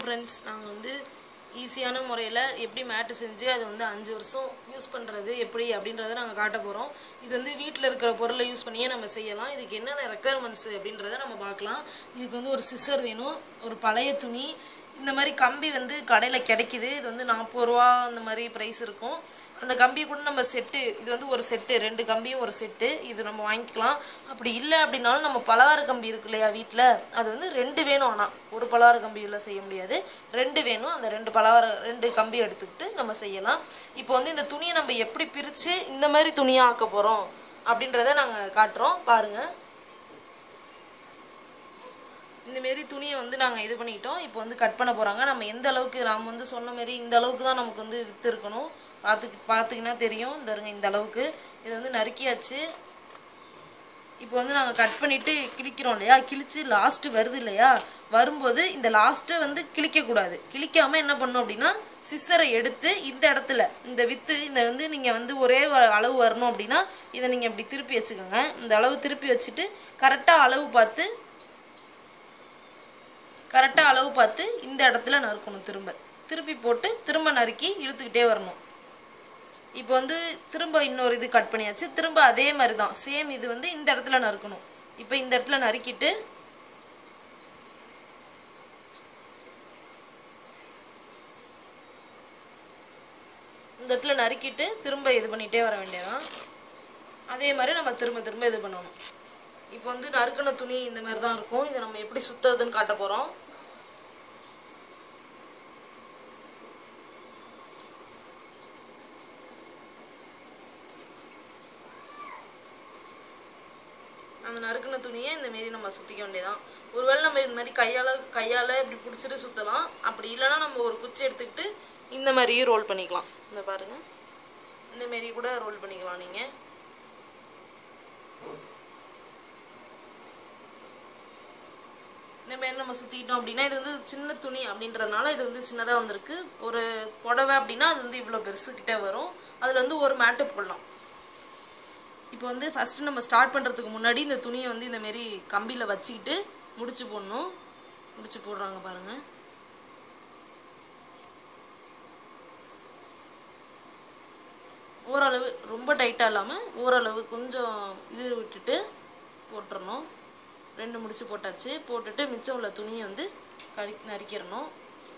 Friends நாங்கள் வந்து ஈஸியான முறையில் எப்படி மேட்டு செஞ்சு அதை வந்து அஞ்சு வருஷம் யூஸ் பண்ணுறது எப்படி அப்படின்றத நாங்கள் காட்ட போகிறோம் இது வந்து வீட்டில் இருக்கிற பொருளை யூஸ் பண்ணியே நம்ம செய்யலாம் இதுக்கு என்னென்ன ரெக்குயர்மெண்ட்ஸ் அப்படின்றத நம்ம பார்க்கலாம் இதுக்கு வந்து ஒரு சிசர் வேணும் ஒரு பழைய துணி இந்த மாதிரி கம்பி வந்து கடையில் கிடைக்குது இது வந்து நாற்பது ரூபா அந்த மாதிரி ப்ரைஸ் இருக்கும் அந்த கம்பி கூட நம்ம செட்டு இது வந்து ஒரு செட்டு ரெண்டு கம்பியும் ஒரு செட்டு இது நம்ம வாங்கிக்கலாம் அப்படி இல்லை அப்படின்னாலும் நம்ம பலவார கம்பி இருக்கு இல்லையா வீட்டில் அது வந்து ரெண்டு வேணும் ஆனால் ஒரு பலவார கம்பியில் செய்ய முடியாது ரெண்டு வேணும் அந்த ரெண்டு பலவார ரெண்டு கம்பி எடுத்துக்கிட்டு நம்ம செய்யலாம் இப்போ வந்து இந்த துணியை நம்ம எப்படி பிரித்து இந்த மாதிரி துணியாக ஆக்க போகிறோம் அப்படின்றத நாங்கள் காட்டுறோம் பாருங்கள் இந்த மாரி துணியை வந்து நாங்கள் இது பண்ணிக்கிட்டோம் இப்போ வந்து கட் பண்ண போகிறாங்க நம்ம எந்த அளவுக்கு நாம் வந்து சொன்ன மாரி இந்த அளவுக்கு தான் நமக்கு வந்து வித்து இருக்கணும் பார்த்து பார்த்திங்கன்னா தெரியும் இந்த இருங்க இந்த அளவுக்கு இதை வந்து நறுக்கியாச்சு இப்போ வந்து நாங்கள் கட் பண்ணிவிட்டு கிழிக்கிறோம் இல்லையா கிழிச்சு லாஸ்ட்டு வருது இல்லையா வரும்போது இந்த லாஸ்ட்டை வந்து கிழிக்கக்கூடாது கிழிக்காமல் என்ன பண்ணோம் அப்படின்னா சிசரை எடுத்து இந்த இடத்துல இந்த வித்து இந்த வந்து நீங்கள் வந்து ஒரே வ- அளவு வரணும் அப்படின்னா இதை நீங்கள் இப்படி திருப்பி வச்சுக்கோங்க இந்த அளவு திருப்பி வச்சுட்டு கரெக்டாக அளவு பார்த்து கரெக்டாக அளவு பார்த்து இந்த இடத்துல நறுக்கணும் திரும்ப திருப்பி போட்டு திரும்ப நறுக்கி இழுத்துக்கிட்டே வரணும் இப்போ வந்து திரும்ப இன்னொரு இது கட் பண்ணியாச்சு திரும்ப அதே மாதிரி தான் சேம் இது வந்து இந்த இடத்துல நறுக்கணும் இப்போ இந்த இடத்துல நறுக்கிட்டு இந்த இடத்துல நறுக்கிட்டு திரும்ப இது பண்ணிகிட்டே வர வேண்டியதான் அதே மாதிரி நம்ம திரும்ப திரும்ப இது பண்ணணும் இப்போ வந்து நறுக்கின துணி இந்த மாதிரி தான் இருக்கும் இதை நம்ம எப்படி சுத்துறதுன்னு காட்ட போகிறோம் அந்த நறுக்கின துணியை இந்த மாரி நம்ம சுற்றிக்க வேண்டியதான் ஒருவேளை நம்ம இந்த மாதிரி கையால் கையால் இப்படி பிடிச்சிட்டு சுற்றலாம் அப்படி இல்லைன்னா நம்ம ஒரு குச்சி எடுத்துக்கிட்டு இந்த மாதிரியும் ரோல் பண்ணிக்கலாம் இந்த பாருங்க இந்த மாரி கூட ரோல் பண்ணிக்கலாம் நீங்கள் இந்த மாதிரி நம்ம சுற்றிக்கிட்டோம் அப்படின்னா இது வந்து சின்ன துணி அப்படின்றதுனால இது வந்து சின்னதாக வந்திருக்கு ஒரு புடவை அப்படின்னா அது வந்து இவ்வளோ பெருசுக்கிட்ட வரும் அதில் வந்து ஒரு மேட்டு போடலாம் இப்போ வந்து ஃபஸ்ட்டு நம்ம ஸ்டார்ட் பண்ணுறதுக்கு முன்னாடி இந்த துணியை வந்து இந்த மாரி கம்பியில் வச்சுக்கிட்டு முடிச்சு போடணும் முடிச்சு போடுறாங்க பாருங்கள் ஓரளவு ரொம்ப டைட்டாக இல்லாமல் ஓரளவு கொஞ்சம் இது விட்டுட்டு போட்டுறணும் ரெண்டு முடிச்சு போட்டாச்சு போட்டுட்டு மிச்சம் உள்ள துணியை வந்து கடி நறுக்கிடணும்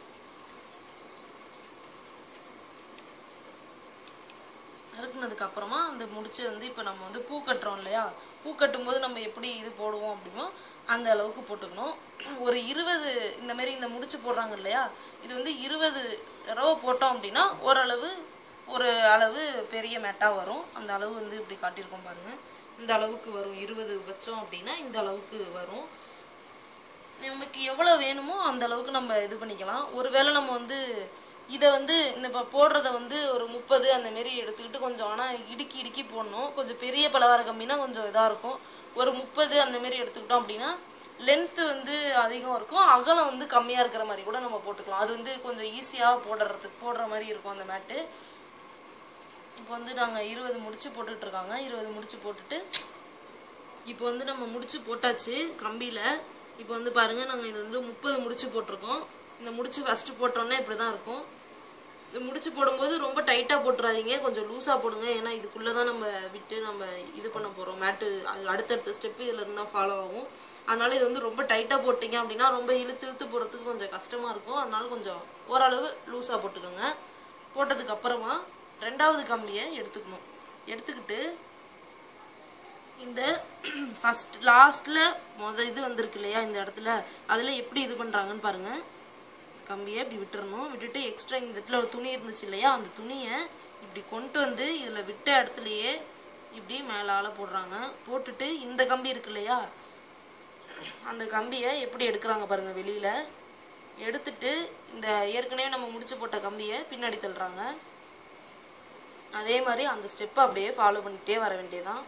நறுக்குனதுக்கு அப்புறமா அந்த முடிச்சு வந்து இப்போ நம்ம வந்து பூ கட்டுறோம் இல்லையா பூ கட்டும்போது நம்ம எப்படி இது போடுவோம் அப்படிமோ அந்த அளவுக்கு போட்டுக்கணும் ஒரு இருபது இந்த மாதிரி இந்த முடிச்சு போடுறாங்க இல்லையா இது வந்து இருபது ரவை போட்டோம் அப்படின்னா ஓரளவு ஒரு அளவு பெரிய மேட்டாக வரும் அந்த அளவு வந்து இப்படி காட்டியிருக்கோம் பாருங்க இந்த அளவுக்கு வரும் இருபது வச்சோம் அப்படின்னா இந்த அளவுக்கு வரும் நமக்கு எவ்வளோ வேணுமோ அந்த அளவுக்கு நம்ம இது பண்ணிக்கலாம் ஒருவேளை நம்ம வந்து இதை வந்து இந்த இப்போ போடுறத வந்து ஒரு முப்பது அந்த மாரி எடுத்துக்கிட்டு கொஞ்சம் ஆனால் இடுக்கி இடுக்கி போடணும் கொஞ்சம் பெரிய பலகார கம்மினா கொஞ்சம் இதாக இருக்கும் ஒரு முப்பது அந்த மாரி எடுத்துக்கிட்டோம் அப்படின்னா லென்த்து வந்து அதிகம் இருக்கும் அகலம் வந்து கம்மியாக இருக்கிற மாதிரி கூட நம்ம போட்டுக்கலாம் அது வந்து கொஞ்சம் ஈஸியாக போடுறதுக்கு போடுற மாதிரி இருக்கும் அந்த மேட்டு இப்போ வந்து நாங்கள் இருபது முடிச்சு போட்டுட்டு இருக்காங்க இருபது முடிச்சு போட்டுட்டு இப்போ வந்து நம்ம முடிச்சு போட்டாச்சு கம்பியில் இப்போ வந்து பாருங்க நாங்கள் இது வந்து முப்பது முடிச்சு போட்டிருக்கோம் இந்த முடிச்சு ஃபஸ்ட்டு போட்டோன்னே இப்படி தான் இருக்கும் இது முடிச்சு போடும்போது ரொம்ப டைட்டாக போட்டுறாதீங்க கொஞ்சம் லூஸாக போடுங்க ஏன்னா இதுக்குள்ளே தான் நம்ம விட்டு நம்ம இது பண்ண போகிறோம் மேட்டு அது அடுத்தடுத்த ஸ்டெப்பு இதில் இருந்து தான் ஃபாலோ ஆகும் அதனால இது வந்து ரொம்ப டைட்டாக போட்டிங்க அப்படின்னா ரொம்ப இழுத்து இழுத்து போடுறதுக்கு கொஞ்சம் கஷ்டமாக இருக்கும் அதனால கொஞ்சம் ஓரளவு லூஸாக போட்டுக்கோங்க போட்டதுக்கு அப்புறமா ரெண்டாவது கம்பியை எடுத்துக்கணும் எடுத்துக்கிட்டு இந்த ஃபஸ்ட் லாஸ்ட்டில் மொத இது வந்திருக்கு இல்லையா இந்த இடத்துல அதில் எப்படி இது பண்ணுறாங்கன்னு பாருங்கள் கம்பியை இப்படி விட்டுறணும் விட்டுட்டு எக்ஸ்ட்ரா இந்த இடத்துல ஒரு துணி இருந்துச்சு இல்லையா அந்த துணியை இப்படி கொண்டு வந்து இதில் விட்ட இடத்துலையே இப்படி மேலால் போடுறாங்க போட்டுட்டு இந்த கம்பி இருக்கு இல்லையா அந்த கம்பியை எப்படி எடுக்கிறாங்க பாருங்க வெளியில் எடுத்துட்டு இந்த ஏற்கனவே நம்ம முடிச்சு போட்ட கம்பியை பின்னாடி தள்ளுறாங்க அதே மாதிரி அந்த ஸ்டெப்பை அப்படியே ஃபாலோ பண்ணிகிட்டே வர வேண்டியதான்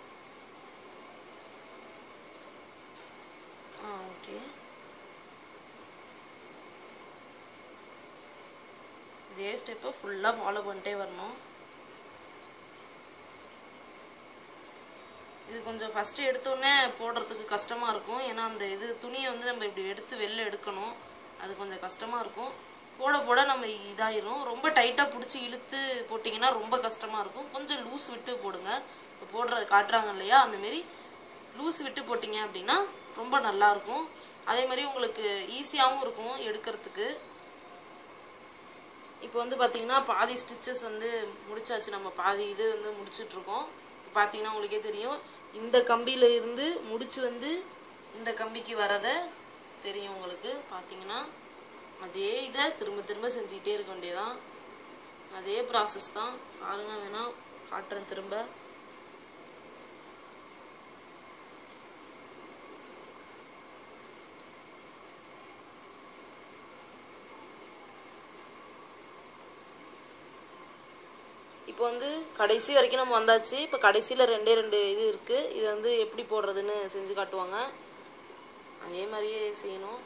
ஆ ஓகே இதே ஸ்டெப்பை ஃபுல்லாக ஃபாலோ பண்ணிட்டே வரணும் இது கொஞ்சம் ஃபஸ்ட்டு எடுத்தோடனே போடுறதுக்கு கஷ்டமாக இருக்கும் ஏன்னா அந்த இது துணியை வந்து நம்ம இப்படி எடுத்து வெளில எடுக்கணும் அது கொஞ்சம் கஷ்டமாக இருக்கும் போட போட நம்ம இதாயிரும் ரொம்ப டைட்டாக பிடிச்சி இழுத்து போட்டிங்கன்னா ரொம்ப கஷ்டமாக இருக்கும் கொஞ்சம் லூஸ் விட்டு போடுங்க இப்போ போடுற காட்டுறாங்க இல்லையா அந்தமாரி லூஸ் விட்டு போட்டிங்க அப்படின்னா ரொம்ப நல்லா இருக்கும் அதே மாதிரி உங்களுக்கு ஈஸியாகவும் இருக்கும் எடுக்கிறதுக்கு இப்போ வந்து பார்த்தீங்கன்னா பாதி ஸ்டிச்சஸ் வந்து முடிச்சாச்சு நம்ம பாதி இது வந்து முடிச்சிட்டு இருக்கோம் இப்போ பார்த்தீங்கன்னா உங்களுக்கே தெரியும் இந்த கம்பியில இருந்து முடிச்சு வந்து இந்த கம்பிக்கு வரதை தெரியும் உங்களுக்கு பார்த்தீங்கன்னா அதே இதை திரும்ப திரும்ப செஞ்சுக்கிட்டே இருக்க வேண்டியதான் அதே ப்ராசஸ் தான் பாருங்க வேணா காட்டுறேன் திரும்ப இப்போ வந்து கடைசி வரைக்கும் நம்ம வந்தாச்சு இப்போ கடைசியில் ரெண்டே ரெண்டு இது இருக்குது இது வந்து எப்படி போடுறதுன்னு செஞ்சு காட்டுவாங்க அதே மாதிரியே செய்யணும்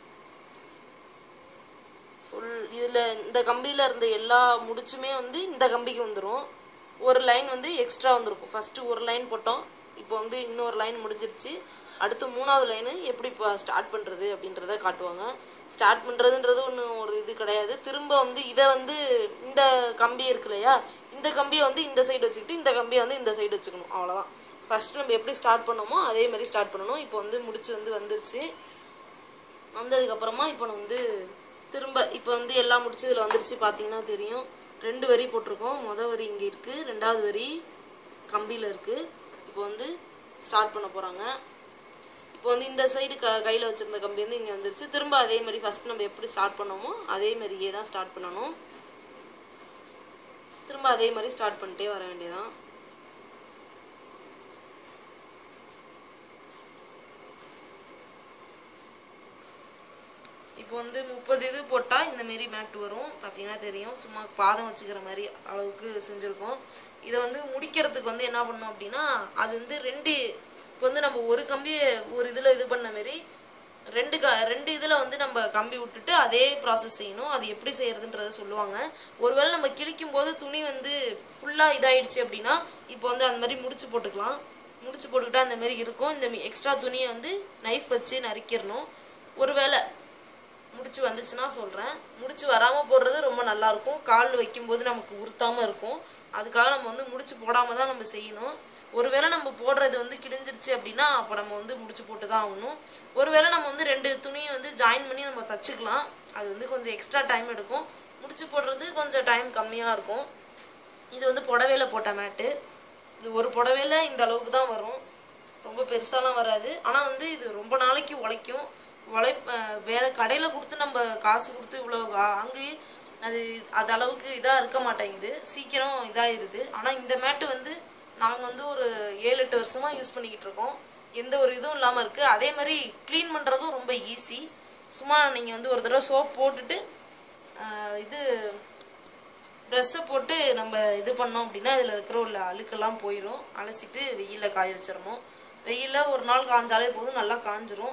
ஃபுல் இதில் இந்த கம்பியில் இருந்த எல்லா முடிச்சுமே வந்து இந்த கம்பிக்கு வந்துடும் ஒரு லைன் வந்து எக்ஸ்ட்ரா வந்திருக்கும் ஃபஸ்ட்டு ஒரு லைன் போட்டோம் இப்போ வந்து இன்னொரு லைன் முடிஞ்சிருச்சு அடுத்து மூணாவது லைனு எப்படி இப்போ ஸ்டார்ட் பண்ணுறது அப்படின்றத காட்டுவாங்க ஸ்டார்ட் பண்ணுறதுன்றது ஒன்றும் ஒரு இது கிடையாது திரும்ப வந்து இதை வந்து இந்த கம்பி இருக்கு இல்லையா இந்த கம்பியை வந்து இந்த சைடு வச்சுக்கிட்டு இந்த கம்பியை வந்து இந்த சைடு வச்சுக்கணும் அவ்வளோதான் ஃபஸ்ட்டு நம்ம எப்படி ஸ்டார்ட் பண்ணோமோ அதே மாதிரி ஸ்டார்ட் பண்ணணும் இப்போ வந்து முடிச்சு வந்து வந்துருச்சு வந்ததுக்கப்புறமா இப்போ நான் வந்து திரும்ப இப்போ வந்து எல்லாம் முடிச்சு இதில் வந்துருச்சு பார்த்தீங்கன்னா தெரியும் ரெண்டு வரி போட்டிருக்கோம் மொதல் வரி இங்கே இருக்குது ரெண்டாவது வரி கம்பியில் இருக்குது இப்போ வந்து ஸ்டார்ட் பண்ண போகிறாங்க இப்போ வந்து இந்த சைடு க கையில் வச்சுருந்த கம்பி வந்து இங்கே வந்துருச்சு திரும்ப அதே மாதிரி ஃபஸ்ட் நம்ம எப்படி ஸ்டார்ட் பண்ணோமோ அதே மாதிரியே தான் ஸ்டார்ட் பண்ணணும் திரும்ப அதே மாதிரி ஸ்டார்ட் பண்ணிட்டே வர வேண்டியதான் இப்போ வந்து முப்பது இது போட்டால் இந்த மாரி மேட் வரும் பார்த்தீங்கன்னா தெரியும் சும்மா பாதம் வச்சுக்கிற மாதிரி அளவுக்கு செஞ்சுருக்கோம் இதை வந்து முடிக்கிறதுக்கு வந்து என்ன பண்ணோம் அப்படின்னா அது வந்து ரெண்டு இப்போ வந்து நம்ம ஒரு கம்பியை ஒரு இதில் இது பண்ண மாரி ரெண்டு க ரெண்டு இதில் வந்து நம்ம கம்பி விட்டுட்டு அதே ப்ராசஸ் செய்யணும் அது எப்படி செய்யறதுன்றத சொல்லுவாங்க ஒருவேளை நம்ம கிழிக்கும் போது துணி வந்து ஃபுல்லாக இதாயிடுச்சு அப்படின்னா இப்போ வந்து அந்த மாதிரி முடிச்சு போட்டுக்கலாம் முடிச்சு போட்டுக்கிட்டா அந்த மாதிரி இருக்கும் இந்த எக்ஸ்ட்ரா துணியை வந்து நைஃப் வச்சு நறுக்கிடணும் ஒருவேளை முடிச்சு வந்துச்சுன்னா சொல்கிறேன் முடிச்சு வராமல் போடுறது ரொம்ப நல்லா இருக்கும் கால் வைக்கும்போது நமக்கு உறுத்தாமல் இருக்கும் அதுக்காக நம்ம வந்து முடிச்சு போடாமல் தான் நம்ம செய்யணும் ஒருவேளை நம்ம போடுறது வந்து கிழிஞ்சிருச்சு அப்படின்னா அப்போ நம்ம வந்து முடிச்சு போட்டு தான் ஆகணும் ஒருவேளை நம்ம வந்து ரெண்டு துணியை வந்து ஜாயின் பண்ணி நம்ம தச்சுக்கலாம் அது வந்து கொஞ்சம் எக்ஸ்ட்ரா டைம் எடுக்கும் முடிச்சு போடுறது கொஞ்சம் டைம் கம்மியாக இருக்கும் இது வந்து புடவையில போட்ட மேட்டு இது ஒரு புடவையில இந்த அளவுக்கு தான் வரும் ரொம்ப பெருசாலாம் வராது ஆனால் வந்து இது ரொம்ப நாளைக்கு உழைக்கும் உழை அஹ் வேற கடையில் கொடுத்து நம்ம காசு கொடுத்து இவ்வளோ கா- அங்கேயே அது அது அளவுக்கு இதாக இருக்க மாட்டேங்குது சீக்கிரம் இதாயிருது ஆனால் இந்த மேட்டு வந்து நாங்கள் வந்து ஒரு ஏழு எட்டு வருஷமாக யூஸ் பண்ணிக்கிட்டு இருக்கோம் எந்த ஒரு இதுவும் இல்லாமல் இருக்குது அதே மாதிரி க்ளீன் பண்ணுறதும் ரொம்ப ஈஸி சும்மா நீங்கள் வந்து ஒரு தடவை சோப் போட்டுட்டு அஹ் இது ட்ரெஸ்ஸை போட்டு நம்ம இது பண்ணோம் அப்படின்னா இதில் இருக்கிற உள்ள அழுக்கெல்லாம் போயிடும் அலசிட்டு வெயிலில் காய வச்சிடணும் வெயிலில் ஒரு நாள் காஞ்சாலே போதும் நல்லா காஞ்சிரும்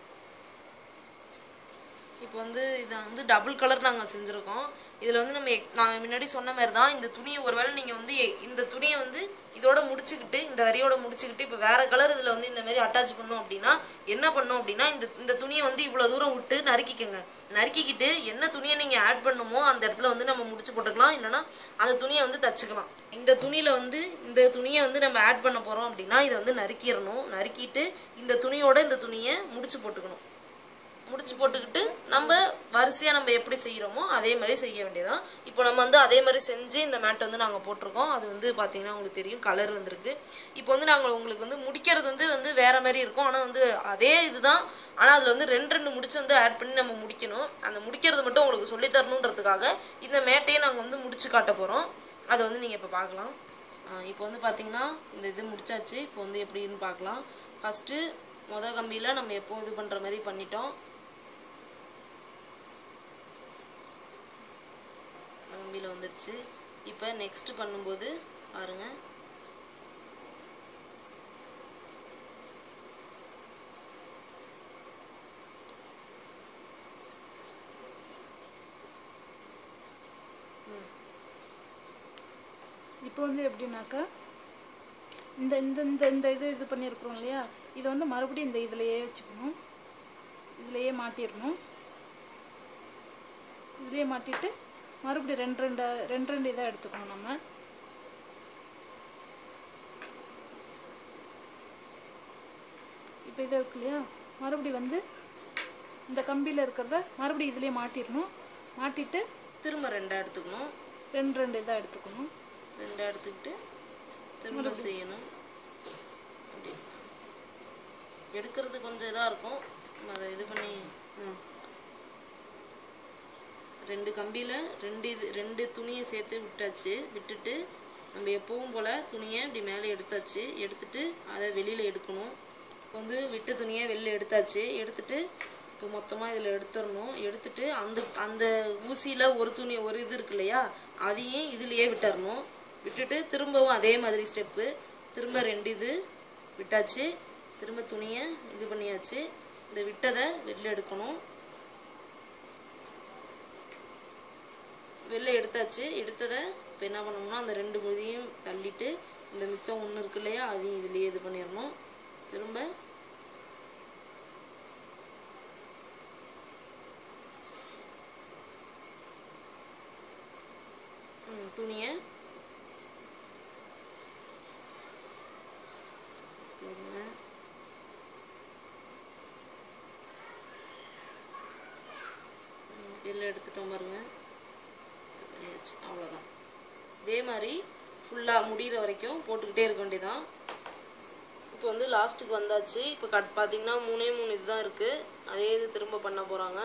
இப்போ வந்து இதை வந்து டபுள் கலர் நாங்கள் செஞ்சுருக்கோம் இதில் வந்து நம்ம எக்- நான் முன்னாடி சொன்ன மாதிரி தான் இந்த துணியை ஒருவேளை நீங்கள் வந்து எ- இந்த துணியை வந்து இதோட முடிச்சுக்கிட்டு இந்த வரியோட முடிச்சுக்கிட்டு இப்போ வேற கலர் இதில் வந்து இந்த மாதிரி அட்டாச் பண்ணோம் அப்படின்னா என்ன பண்ணோம் அப்படின்னா இந்த இந்த துணியை வந்து இவ்வளோ தூரம் விட்டு நறுக்கிக்கோங்க நறுக்கிக்கிட்டு என்ன துணியை நீங்கள் ஆட் பண்ணுமோ அந்த இடத்துல வந்து நம்ம முடிச்சு போட்டுக்கலாம் இல்லைன்னா அந்த துணியை வந்து தச்சுக்கலாம் இந்த துணியில் வந்து இந்த துணியை வந்து நம்ம ஆட் பண்ண போகிறோம் அப்படின்னா இதை வந்து நறுக்கிடணும் நறுக்கிட்டு இந்த துணியோட இந்த துணியை முடிச்சு போட்டுக்கணும் முடிச்சு போட்டுக்கிட்டு நம்ம வரிசையாக நம்ம எப்படி செய்கிறோமோ அதே மாதிரி செய்ய வேண்டியதான் இப்போ நம்ம வந்து அதே மாதிரி செஞ்சு இந்த மேட்டை வந்து நாங்கள் போட்டிருக்கோம் அது வந்து பார்த்தீங்கன்னா உங்களுக்கு தெரியும் கலர் வந்திருக்கு இப்போ வந்து நாங்கள் உங்களுக்கு வந்து முடிக்கிறது வந்து வந்து வேற மாதிரி இருக்கும் ஆனால் வந்து அதே இதுதான் ஆனால் அதில் வந்து ரெண்டு ரெண்டு முடிச்சு வந்து ஆட் பண்ணி நம்ம முடிக்கணும் அந்த முடிக்கிறது மட்டும் உங்களுக்கு சொல்லித் தரணுன்றதுக்காக இந்த மேட்டையை நாங்கள் வந்து முடிச்சு காட்ட போகிறோம் அதை வந்து நீங்கள் இப்போ பார்க்கலாம் ஆஹ் இப்போ வந்து பார்த்தீங்கன்னா இந்த இது முடிச்சாச்சு இப்போ வந்து எப்படின்னு பார்க்கலாம் ஃபஸ்ட்டு முத கம்பியில் நம்ம எப்போ இது பண்ணுற மாதிரி பண்ணிட்டோம் கம்பியில் வந்துருச்சு இப்போ நெக்ஸ்ட் பண்ணும்போது பாருங்க இப்போ வந்து எப்படின்னாக்கா இந்த இந்த இந்த இந்த இது இது பண்ணியிருக்கிறோம் இல்லையா இதை வந்து மறுபடியும் இந்த இதுலையே வச்சுக்கணும் இதுலையே மாட்டிடணும் இதுலேயே மாட்டிட்டு மறுபடியும் ரெண்டு ரெண்டு ரெண்டு ரெண்டு இதாக எடுத்துக்கணும் நம்ம இப்போ இது இருக்கு இல்லையா மறுபடியும் வந்து இந்த கம்பியில் இருக்கிறத மறுபடியும் இதுலேயே மாட்டிடணும் மாட்டிட்டு திரும்ப ரெண்டா எடுத்துக்கணும் ரெண்டு ரெண்டு இதாக எடுத்துக்கணும் ரெண்டா எடுத்துக்கிட்டு திரும்ப செய்யணும் அப்படி. எடுக்கிறது கொஞ்சம் இதாக இருக்கும் நம்ம அதை இது பண்ணி ம். ரெண்டு கம்பியில் ரெண்டு இது ரெண்டு துணியை சேர்த்து விட்டாச்சு விட்டுட்டு நம்ம எப்பவும் போல் துணியை இப்படி மேலே எடுத்தாச்சு எடுத்துட்டு அதை வெளியில் எடுக்கணும் இப்போ வந்து விட்ட துணியை வெளில எடுத்தாச்சு எடுத்துட்டு இப்போ மொத்தமாக இதில் எடுத்துடணும் எடுத்துட்டு அந்த அந்த ஊசியில் ஒரு துணி ஒரு இது இருக்கு இல்லையா அதையும் இதுலேயே விட்டுறணும் விட்டுட்டு திரும்பவும் அதே மாதிரி ஸ்டெப்பு திரும்ப ரெண்டு இது விட்டாச்சு திரும்ப துணியை இது பண்ணியாச்சு இந்த விட்டதை வெளில எடுக்கணும் வெளில எடுத்தாச்சு எடுத்ததை இப்போ என்ன பண்ணணும்னா அந்த ரெண்டு முதியும் தள்ளிட்டு இந்த மிச்சம் ஒன்று இருக்கு இல்லையா அதையும் இதுலேயே இது பண்ணிடணும் திரும்ப ம், துணியை போடுங்க. ம், வெளில எடுத்துட்டோம் பாருங்க பண்ணியாச்சு அவ்வளோதான் இதே மாதிரி ஃபுல்லாக முடிகிற வரைக்கும் போட்டுக்கிட்டே இருக்க வேண்டியதான் இப்போ வந்து லாஸ்ட்டுக்கு வந்தாச்சு இப்போ கட் பார்த்தீங்கன்னா மூணே மூணு இதுதான் இருக்குது அதே இது திரும்ப பண்ண போகிறாங்க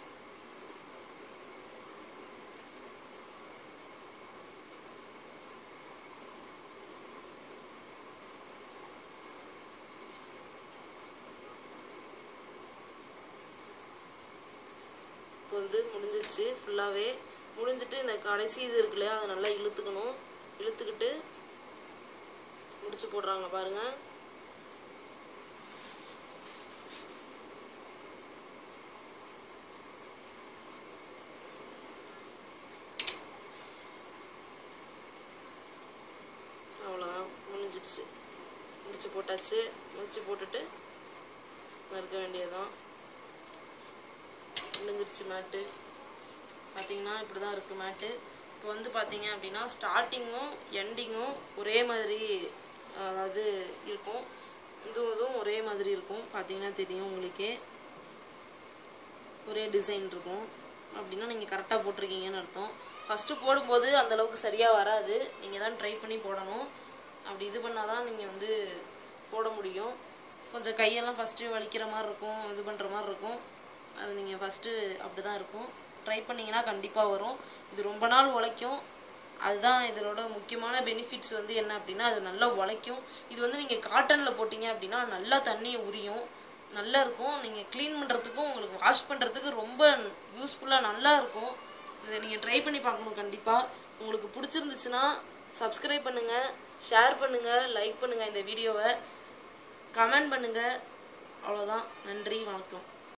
இப்போ வந்து முடிஞ்சிருச்சு ஃபுல்லாகவே முடிஞ்சிட்டு இந்த கடைசி இது இருக்கு இல்லையா அதை நல்லா இழுத்துக்கணும் இழுத்துக்கிட்டு முடிச்சு போடுறாங்க பாருங்க அவ்வளோதான் முடிஞ்சிடுச்சு முடிச்சு போட்டாச்சு முடிச்சு போட்டுட்டு மறுக்க வேண்டியதுதான் முடிஞ்சிருச்சு மேட்டு பார்த்தீங்கன்னா இப்படி தான் இருக்குது மேட்டு இப்போ வந்து பார்த்தீங்க அப்படின்னா ஸ்டார்டிங்கும் எண்டிங்கும் ஒரே மாதிரி அதாவது இருக்கும் இதுவும் இதுவும் ஒரே மாதிரி இருக்கும் பார்த்தீங்கன்னா தெரியும் உங்களுக்கே ஒரே டிசைன் இருக்கும் அப்படின்னா நீங்கள் கரெக்டாக போட்டிருக்கீங்கன்னு அர்த்தம் ஃபஸ்ட்டு போடும்போது அந்த அளவுக்கு சரியாக வராது நீங்கள் தான் ட்ரை பண்ணி போடணும் அப்படி இது பண்ணால் தான் நீங்கள் வந்து போட முடியும் கொஞ்சம் கையெல்லாம் ஃபஸ்ட்டு வலிக்கிற மாதிரி இருக்கும் இது பண்ணுற மாதிரி இருக்கும் அது நீங்கள் ஃபஸ்ட்டு அப்படி தான் இருக்கும் ட்ரை பண்ணிங்கன்னா கண்டிப்பாக வரும் இது ரொம்ப நாள் உழைக்கும் அதுதான் இதனோட முக்கியமான பெனிஃபிட்ஸ் வந்து என்ன அப்படின்னா அது நல்லா உழைக்கும் இது வந்து நீங்கள் காட்டனில் போட்டிங்க அப்படின்னா நல்லா தண்ணியை உரியும் நல்லா இருக்கும் நீங்கள் க்ளீன் பண்ணுறதுக்கும் உங்களுக்கு வாஷ் பண்ணுறதுக்கு ரொம்ப யூஸ்ஃபுல்லாக நல்லா இருக்கும் இதை நீங்கள் ட்ரை பண்ணி பார்க்கணும் கண்டிப்பாக உங்களுக்கு பிடிச்சிருந்துச்சுன்னா சப்ஸ்கிரைப் பண்ணுங்கள் ஷேர் பண்ணுங்கள் லைக் பண்ணுங்கள் இந்த வீடியோவை கமெண்ட் பண்ணுங்கள் அவ்வளோதான் நன்றி வணக்கம்